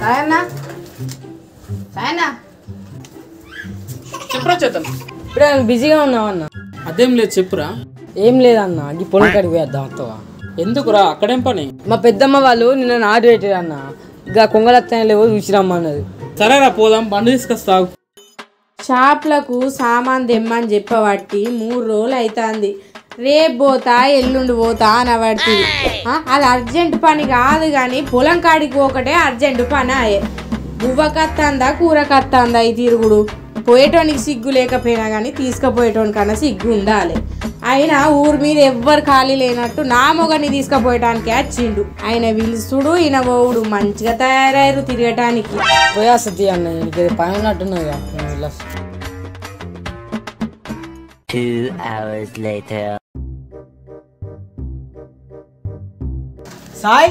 సాయన్నా సాయన్నా చెప్పురా చేతన్ ఇప్పుడే బిజీగా ఉన్నావన్న అదేం లేదు చెప్పురా ఏం లేదన్న ఈ పొలం కాడికి వేద్దాం వస్తావా ఎందుకురా అక్కడేం పని మా పెద్దమ్మ వాళ్ళు నిన్న నాటు పెట్టారు అన్న ఇక కొంగలత్తాయి లేవో చూసిరమ్మన్నది సరేరా పోదాం బండి తీసుకొస్తావు షాప్లకు సామాన్ తెమ్మని చెప్పబట్టి మూడు రోజులు అవుతుంది రేపు పోతా ఎల్లుండి పోతా అనబట్టి అది అర్జెంట్ పని కాదు కానీ పొలం కాడికి ఒకటే అర్జెంట్ పని ఆయే గువ్వ కత్తందా కూర కత్తందా ఈ తిరుగుడు పోయేటోనికి సిగ్గు లేకపోయినా కానీ తీసుకుపోయేటోనికన్నా సిగ్గు ఉండాలి అయినా ఊరి మీద ఎవ్వరు ఖాళీ లేనట్టు నా మొగని తీసుకుపోయటానికి వచ్చిండు ఆయన పిలుస్తుడు ఈయన పోవుడు మంచిగా తయారయ్యారు తిరగటానికి పోయా సతీ అన్న నీకు పని ఉన్నట్టున్నది కదా, నేను వెళ్ళొస్తా. Two hours later. సాయ్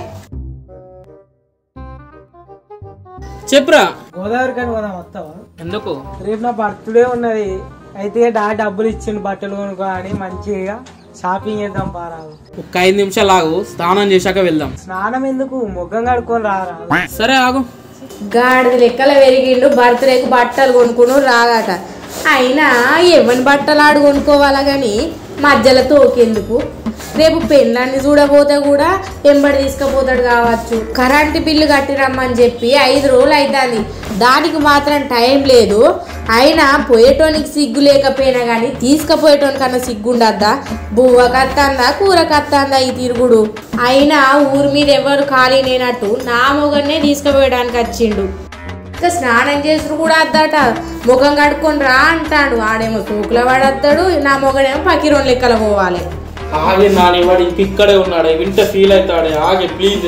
చెప్పురా గోదావరి కానీ పోదాం వస్తావా ఎందుకు రేపు నా బర్త్డే ఉన్నది అయితే డా డబ్బులు ఇచ్చిండు బట్టలు కొనుక్కో అని మంచిగా షాపింగ్ చేద్దాం పారాదు ఒక ఐదు నిమిషాలు ఆగు స్నానం చేశాక వెళ్దాం స్నానం ఎందుకు ముఖం కడుక్కొని రారా సరే ఆగు గాడిద లెక్కల పెరిగిండు బర్త్డేకి బట్టలు కొనుక్కును రాదట అయినా ఎవరి బట్టలు ఆడు కొనుక్కోవాలా కానీ మధ్యలో తోకెందుకు రేపు పెళ్ళాన్ని చూడబోతే కూడా ఎంబడి తీసుకుపోతాడు కావచ్చు కరెంటు బిల్లు కట్టిరమ్మని చెప్పి ఐదు రోజులు అవుతుంది దానికి మాత్రం టైం లేదు అయినా పోయేటోనికి సిగ్గు లేకపోయినా కానీ తీసుకుపోయేటోనికన్నా సిగ్గు ఉండద్దా బువ్వ కత్తందా కూర కత్తందా ఈ తిరుగుడు అయినా ఊరి మీద ఎవరు ఖాళీ లేనట్టు నా మొగన్నే తీసుకుపోయడానికి వచ్చిండు ఇంకా స్నానం చేసుడు కూడా అద్దట ముఖం కడుక్కొని రా అంటాడు ఆడేమో సూకుల వాడద్దాడు నా మొగడేమో పకిరోన్ లెక్కల పోవాలి ఆగి నాని వాడు ఇంక ఇక్కడే ఉన్నాడు వింటే ఫీల్ అవుతాడు ఆగి please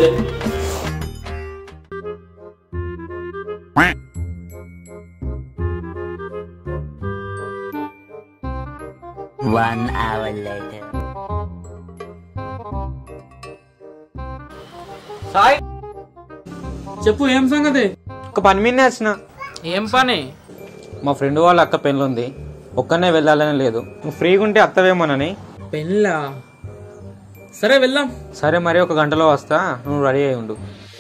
One hour later. Sai చెప్పు ఏం సంగతి ఒక పని మీద వచ్చిన ఏం పని మా ఫ్రెండ్ వాళ్ళ అక్క పెళ్ళి ఉంది ఒక్కనే వెళ్ళాలని లేదు నువ్వు ఫ్రీగా ఉంటే అత్తవేమోనని పెళ్ళా సరే వెళ్దాం సరే మరి ఒక గంటలో వస్తా నువ్వు రెడీ అయి ఉండు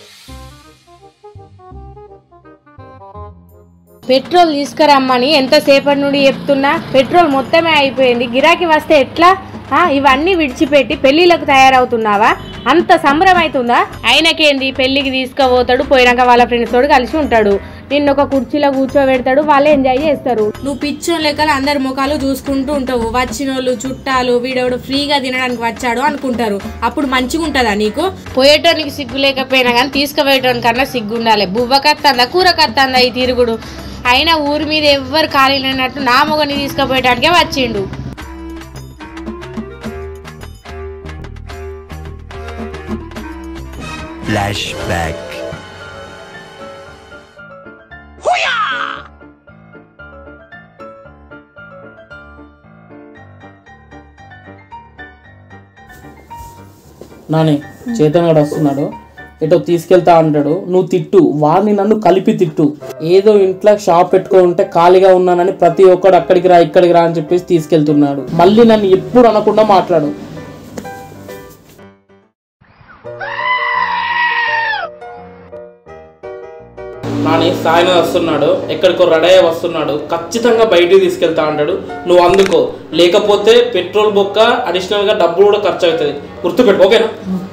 పెట్రోల్ తీసుకురమ్మని ఎంతసేపటి నుండి చెప్తున్నా పెట్రోల్ మొత్తమే అయిపోయింది గిరాకీ వస్తే ఎట్లా ఆ, ఇవన్నీ విడిచిపెట్టి పెళ్లిలకు తయారవుతున్నావా అంత సంబరం అవుతుందా ఆయనకేంది పెళ్లికి తీసుకుపోతాడు పోయినాక వాళ్ళ ఫ్రెండ్స్ తోడు కలిసి ఉంటాడు నిన్ను ఒక కుర్చీలో కూర్చోబెడతాడు వాళ్ళు ఎంజాయ్ చేస్తారు నువ్వు పిచ్చోన్ లెక్కలు అందరి ముఖాలు చూసుకుంటూ ఉంటావు వచ్చిన వాళ్ళు చుట్టాలు వీడెవడు ఫ్రీగా తినడానికి వచ్చాడు అనుకుంటారు అప్పుడు మంచిగా ఉంటుందా నీకు పోయేటోనికి సిగ్గు లేకపోయినా కానీ తీసుకుపోయేటోనికన్నా సిగ్గు ఉండాలి బువ్వ కత్తందా కూర కత్తందా ఈ తిరుగుడు అయినా ఊరి మీద ఎవ్వరు ఖాళీ లేనట్టు నా మొగని తీసుకుపోయటానికే వచ్చిండు Flashback. నాని చేతన్ గడు వస్తున్నాడు ఎటో తీసుకెళ్తా అంటాడు నువ్వు తిట్టు వాడిని నన్ను కలిపి తిట్టు ఏదో ఇంట్లో షాప్ పెట్టుకొని ఉంటే ఖాళీగా ఉన్నానని ప్రతి ఒక్కడు అక్కడికి రా ఇక్కడికి రా అని చెప్పేసి తీసుకెళ్తున్నాడు మళ్ళీ నన్ను ఎప్పుడు అనకుండా మాట్లాడు నాని సాయం వస్తున్నాడు ఎక్కడికో రెడీ అయ్యి వస్తున్నాడు ఖచ్చితంగా బయటికి తీసుకెళ్తా అంటాడు నువ్వు అందుకో లేకపోతే పెట్రోల్ బొక్క అడిషనల్ గా డబ్బులు కూడా ఖర్చు అవుతుంది గుర్తుపెట్టు ఓకేనా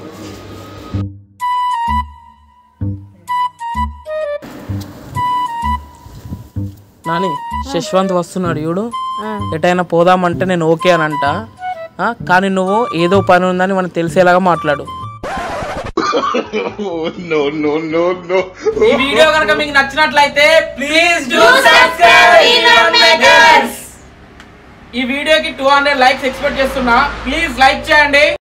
నాని శశ్వంత్ వస్తున్నాడు చూడు ఎటైనా పోదామంటే నేను ఓకే అని అంట ఆ, కానీ నువ్వు ఏదో పని ఉందని మనకు తెలిసేలాగా మాట్లాడు ఈ వీడియో కనుక మీకు నచ్చినట్లయితే ప్లీజ్ డూ సబ్స్క్రైబ్ ఈ వీడియోకి టూ హండ్రెడ్ లైక్స్ ఎక్స్పెక్ట్ చేస్తున్నా ప్లీజ్ లైక్ చేయండి